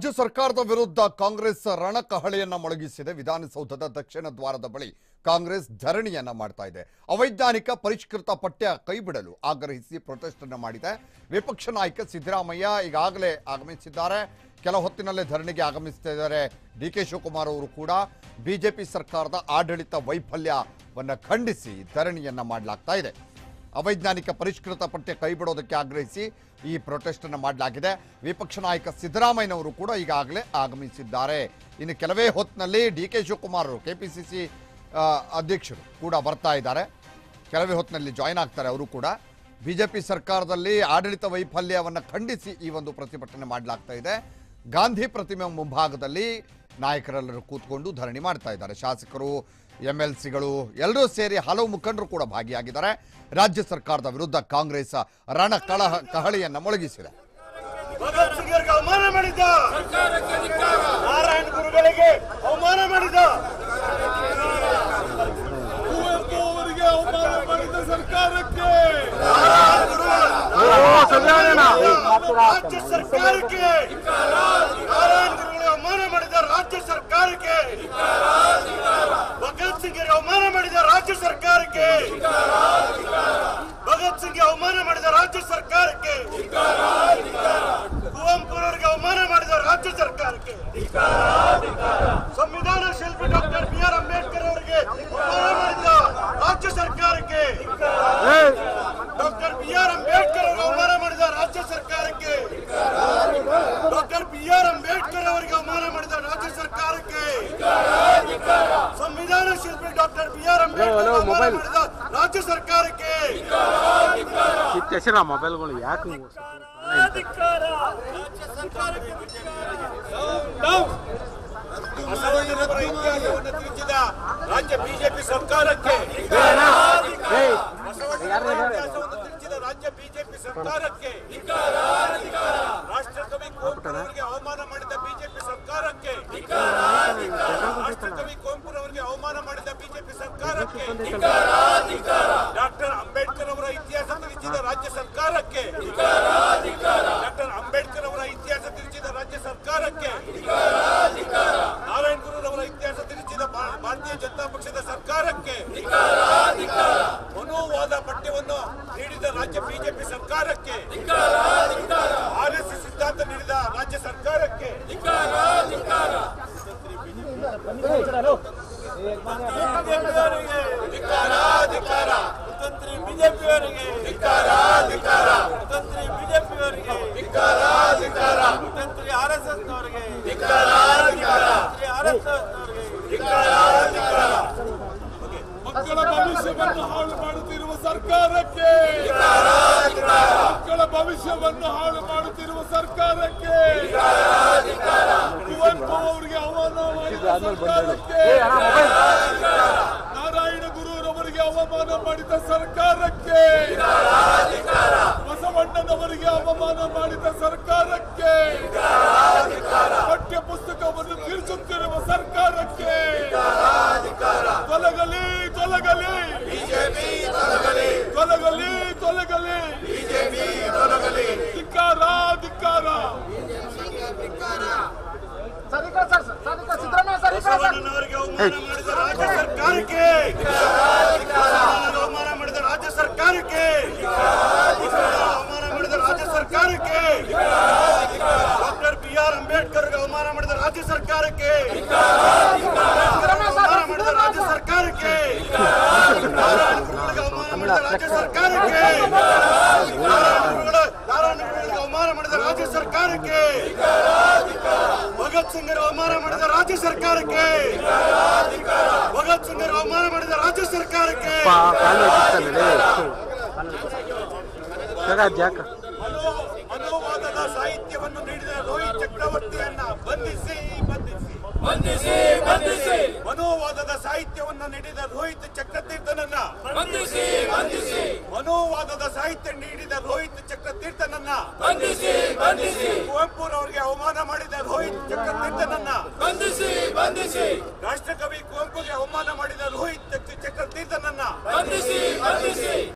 ರಾಜ್ಯ ಸರ್ಕಾರದ ವಿರುದ್ಧ ಕಾಂಗ್ರೆಸ್ ರಣಕಹಳೆಯನ್ನ ಮೊಳಗಿಸಿದೆ ವಿಧಾನಸೌಧದ ದಕ್ಷಿಣ ದ್ವಾರದ ಬಳಿ ಕಾಂಗ್ರೆಸ್ ಧರಣಿಯನ್ನ ಮಾಡ್ತಾ ಇದೆ ಅವೈಜ್ಞಾನಿಕ ಪರಿಷ್ಕೃತ ಪಠ್ಯ ಕೈಬಿಡಲು ಆಗ್ರಹಿಸಿ ಪ್ರೊಟೆಸ್ಟ್ ಅನ್ನ ಮಾಡಿದೆ ವಿಪಕ್ಷ ನಾಯಕ ಸಿದ್ದರಾಮಯ್ಯ ಈಗಾಗಲೇ ಆಗಮಿಸಿದ್ದಾರೆ ಕೆಲ ಹೊತ್ತಿನಲ್ಲೇ ಧರಣಿಗೆ ಆಗಮಿಸುತ್ತಿದ್ದಾರೆ ಡಿ ಕೆ ಶಿವಕುಮಾರ್ ಅವರು ಕೂಡ ಬಿಜೆಪಿ ಸರ್ಕಾರದ ಆಡಳಿತ ವೈಫಲ್ಯವನ್ನ ಖಂಡಿಸಿ ಧರಣಿಯನ್ನ ಮಾಡಲಾಗ್ತಾ ಇದೆ ಅವೈಜ್ಞಾನಿಕ ಪರಿಷ್ಕೃತ ಪಠ್ಯ ಕೈಬಿಡೋದಕ್ಕೆ ಆಗ್ರಹಿಸಿ ಈ ಪ್ರೊಟೆಸ್ಟ್ ಅನ್ನು ಮಾಡಲಾಗಿದೆ ವಿಪಕ್ಷ ನಾಯಕ ಸಿದ್ದರಾಮಯ್ಯನವರು ಕೂಡ ಈಗಾಗಲೇ ಆಗಮಿಸಿದ್ದಾರೆ ಇನ್ನು ಕೆಲವೇ ಹೊತ್ತಿನಲ್ಲಿ ಡಿ ಕೆ ಶಿವಕುಮಾರ್ ಅವರು ಕೆಪಿಸಿಸಿ ಅಧ್ಯಕ್ಷರು ಕೂಡ ಬರ್ತಾ ಇದ್ದಾರೆ ಕೆಲವೇ ಹೊತ್ತಿನಲ್ಲಿ ಜಾಯ್ನ್ ಆಗ್ತಾರೆ ಅವರು ಕೂಡ ಬಿಜೆಪಿ ಸರ್ಕಾರದಲ್ಲಿ ಆಡಳಿತ ವೈಫಲ್ಯವನ್ನು ಖಂಡಿಸಿ ಈ ಒಂದು ಪ್ರತಿಭಟನೆ ಮಾಡಲಾಗ್ತಾ ಇದೆ ಗಾಂಧಿ ಪ್ರತಿಮೆ ಮುಂಭಾಗದಲ್ಲಿ ನಾಯಕರೆಲ್ಲರೂ ಕೂತ್ಕೊಂಡು ಧರಣಿ ಮಾಡ್ತಾ ಇದ್ದಾರೆ ಶಾಸಕರು ಎಂ ಎಲ್ ಸಿಗಳು ಎಲ್ಲರೂ ಸೇರಿ ಹಲವು ಮುಖಂಡರು ಕೂಡ ಭಾಗಿಯಾಗಿದ್ದಾರೆ ರಾಜ್ಯ ಸರ್ಕಾರದ ವಿರುದ್ಧ ಕಾಂಗ್ರೆಸ್ ರಣ ಕಳಹ ಕಹಳೆಯನ್ನ ಮೊಳಗಿಸಿದೆ ಭಗತ್ ಸಿಂಗರ್ಗೆ ಅವಮಾನ ಮಾಡಿದ್ದ ನಾರಾಯಣ ಗುರುಗಳಿಗೆ ಅವಮಾನ ಮಾಡಿದ ಕುವೆಂಪು ಅವರಿಗೆ ಅವಮಾನ ಮಾಡಿದ ಸರ್ಕಾರಕ್ಕೆ ರಾಜ್ಯ ಸರ್ಕಾರಕ್ಕೆ ನಾರಾಯಣ ಗುರುಗಳಿಗೆ ಅವಮಾನ ಮಾಡಿದ ರಾಜ್ಯ ಸರ್ಕಾರಕ್ಕೆ ಭಗತ್ ಸಿಂಗರಿಗೆ ಅವಮಾನ ಮಾಡಿದ ರಾಜ್ಯ ಸರ್ಕಾರಕ್ಕೆ ಭಗತ್ ಸಿಂಗ್ಗೆ ಅವಮಾನ ಮಾಡಿದ ರಾಜ್ಯ ಸರ್ಕಾರಕ್ಕೆ ಕುವೆಂಪುರವರಿಗೆ ಅವಮಾನ ಮಾಡಿದ ರಾಜ್ಯ ಸರ್ಕಾರಕ್ಕೆ ಸಂವಿಧಾನ ಶಿಲ್ಪಿ ಡಾಕ್ಟರ್ ಬಿ ಆರ್ ಅಂಬೇಡ್ಕರ್ ಅವರಿಗೆ ಅವಮಾನ ಮಾಡಿದ ರಾಜ್ಯ ಸರ್ಕಾರಕ್ಕೆ ಡಾಕ್ಟರ್ ಬಿ ಆರ್ ಅಂಬೇಡ್ಕರ್ ಅವರು ಅವಮಾನ ಮಾಡಿದ ರಾಜ್ಯ ಸರ್ಕಾರಕ್ಕೆ ಡಾಕ್ಟರ್ ಬಿ ಆರ್ ಅಂಬೇಡ್ಕರ್ ಅವರಿಗೆ ಅವಮಾನ ಮಾಡಿದ ರಾಜ್ಯ ಸರ್ಕಾರಕ್ಕೆ ಸಂವಿಧಾನ ಶಿಲ್ಪಿ ಡಾಕ್ಟರ್ ಬಿ ಆರ್ ಅಂಬೇಡ್ಕರ್ ಅವರು ಅವಮಾನ ಮಾಡಿದ ರಾಜ್ಯ ಸರ್ಕಾರಕ್ಕೆ ಹೆಸರ ಮೊಬೈಲ್ಗಳು ಯಾಕೆ ಬಸವಣ್ಣನವರ ಇತಿಹಾಸವನ್ನು ತಿಳಿಸಿದ ರಾಜ್ಯ ಬಿಜೆಪಿ ಸರ್ಕಾರಕ್ಕೆ ಬಸವಣ್ಣನವರ ಇತಿಹಾಸವನ್ನು ತಿಳಿಸಿದ ರಾಜ್ಯ ಬಿಜೆಪಿ ಸರ್ಕಾರಕ್ಕೆ ರಾಷ್ಟ್ರಕವಿ ಕುವೆಂಪುರವರಿಗೆ ಅವಮಾನ ಮಾಡಿದ ಬಿಜೆಪಿ ಸರ್ಕಾರಕ್ಕೆ ರಾಷ್ಟ್ರಕವಿ ಕುವೆಂಪುರವರಿಗೆ ಅವಮಾನ ಮಾಡಿದ ಬಿಜೆಪಿ ಸರ್ಕಾರಕ್ಕೆ ಡಾಕ್ಟರ್ ಅಂಬೇಡ್ಕರ್ ಅವರ ಇತಿಹಾಸ ತಿಳಿಸಿದ ರಾಜ್ಯ ಸರ್ಕಾರಕ್ಕೆ ಡಾಕ್ಟರ್ ಅಂಬೇಡ್ಕರ್ ಅವರ ಇತಿಹಾಸ ತಿಳಿಸಿದ ರಾಜ್ಯ ಸರ್ಕಾರಕ್ಕೆ ನಾರಾಯಣ ಗುರುರವರ ಇತಿಹಾಸ ತಿಳಿಸಿದ ಭಾ- ಭಾರತೀಯ ಜನತಾ ಪಕ್ಷದ ಸರ್ಕಾರಕ್ಕೆ ಮನೋವಾದ ಪಠ್ಯವನ್ನು ನೀಡಿದ ರಾಜ್ಯ ಬಿಜೆಪಿ ಸರ್ಕಾರಕ್ಕೆ ಆರ್ ಎಸ್ ಎಸ್ ಸಿದ್ಧಾಂತ ನೀಡಿದ ರಾಜ್ಯ ಸರ್ಕಾರಕ್ಕೆ ಕುತಂತ್ರಿ ಬಿಜೆಪಿಯವರಿಗೆ ಕುತಂತ್ರಿ ಬಿಜೆಪಿಯವರಿಗೆ ಕುತಂತ್ರಿ ಆರ್ ಎಸ್ ಎಸ್ ನವರಿಗೆ ಆರ್ ಎಸ್ ಎಸ್ ಮಕ್ಕಳ ಭವಿಷ್ಯವನ್ನು ಹಾಳು ಮಾಡುತ್ತಿರುವ ಸರ್ಕಾರಕ್ಕೆ ಮಕ್ಕಳ ಭವಿಷ್ಯವನ್ನು ಹಾಳು ಮಾಡುತ್ತಿರುವ ಸರ್ಕಾರಕ್ಕೆ ಕುವೆಂಪು ಅವರಿಗೆ ಅವಮಾನ ಮಾಡಿದ ಸರ್ಕಾರಕ್ಕೆ ನಾರಾಯಣ ಗುರುರವರಿಗೆ ಅವಮಾನ ಮಾಡಿದ ಸರ್ಕಾರಕ್ಕೆ ಬಸವಣ್ಣನವರಿಗೆ ಅವಮಾನ ಮಾಡಿದ ಸರ್ಕಾರಕ್ಕೆ ಪಠ್ಯ ಪುಸ್ತಕವನ್ನು ತಿಳಿಸುತ್ತಿರುವ ಸರ್ಕಾರಕ್ಕೆ ತೊಲಗಲಿ ತೊಲಗಲಿ ತೊಲಗಲಿ ತೊಲಗಲಿ ಧಿಕ್ಕಾರ ಧಿಕ್ಕಾರ ಬಸವಣ್ಣನವರಿಗೆ ಅವಮಾನ ಮಾಡಿದ ರಾಜ್ಯ ಸರ್ಕಾರಕ್ಕೆ ಬಸವಣ್ಣನವರಿಗೆ ಅವಮಾನ ಮಾಡಿದ ರಾಜ್ಯ ಸರ್ಕಾರಕ್ಕೆ ಅವಮಾನ ಮಾಡಿದ ರಾಜ್ಯ ಸರ್ಕಾರಕ್ಕೆ ಡಾಕ್ಟರ್ ಬಿ ಆರ್ ಅಂಬೇಡ್ಕರ್ ಅವಮಾನ ಮಾಡಿದ ರಾಜ್ಯ ಸರ್ಕಾರಕ್ಕೆ ಅವಮಾನ ಮಾಡಿದ ರಾಜ್ಯ ಸರ್ಕಾರಕ್ಕೆ ನಾರಾಯಣ ಗುರುಗಳಿಗೆ ಅವಮಾನ ಮಾಡಿದ ರಾಜ್ಯ ಸರ್ಕಾರಕ್ಕೆ ನಾರಾಯಣ ಗುರುಗಳ- ನಾರಾಯಣ ಗುರುಗಳಿಗೆ ಅವಮಾನ ಮಾಡಿದ ರಾಜ್ಯ ಸರ್ಕಾರಕ್ಕೆ ಭಗತ್ ಸಿಂಗರ ಅವಮಾನ ಮಾಡಿದ ರಾಜ್ಯ ಸರ್ಕಾರಕ್ಕೆ ಭಗತ್ ಸಿಂಗರ ಅವಮಾನ ಮಾಡಿದ ರಾಜ್ಯ ಸರ್ಕಾರಕ್ಕೆ ಜಾಕ ಮನೋ ಮನೋವಾದದ ಸಾಹಿತ್ಯವನ್ನು ನೀಡಿದ ರೋಹಿತ್ ಚಕ್ರವರ್ತಿಯನ್ನ ಬಂಧಿಸಿ ಬಂಧಿಸಿ ಬಂಧಿಸಿ ಬಂಧಿಸಿ ಮನೋವಾದದ ಸಾಹಿತ್ಯವನ್ನು ನೀಡಿದ ರೋಹಿತ್ ಚಕ್ರತೀರ್ಥನನ್ನ ಬಂಧಿಸಿ ಬಂಧಿಸಿ ಮನೋವಾದದ ಸಾಹಿತ್ಯ ನೀಡಿದ ರೋಹಿತ್ ಚಕ್ರತೀರ್ಥನನ್ನ ಬಂಧಿಸಿ ಬಂಧಿಸಿ ಕುವೆಂಪುರವರಿಗೆ ಅವಮಾನ ಮಾಡಿದ ರೋಹಿತ್ ಚಕ್ರತೀರ್ಥನನ್ನ ಬಂಧಿಸಿ ಬಂಧಿಸಿ ರಾಷ್ಟ್ರಕವಿ ಕುವೆಂಪುಗೆ ಅವಮಾನ ಮಾಡಿದ ರೋಹಿತ್ ಚಕ್ರತೀರ್ಥನನ್ನ ಬಂಧಿಸಿ ಬಂಧಿಸಿ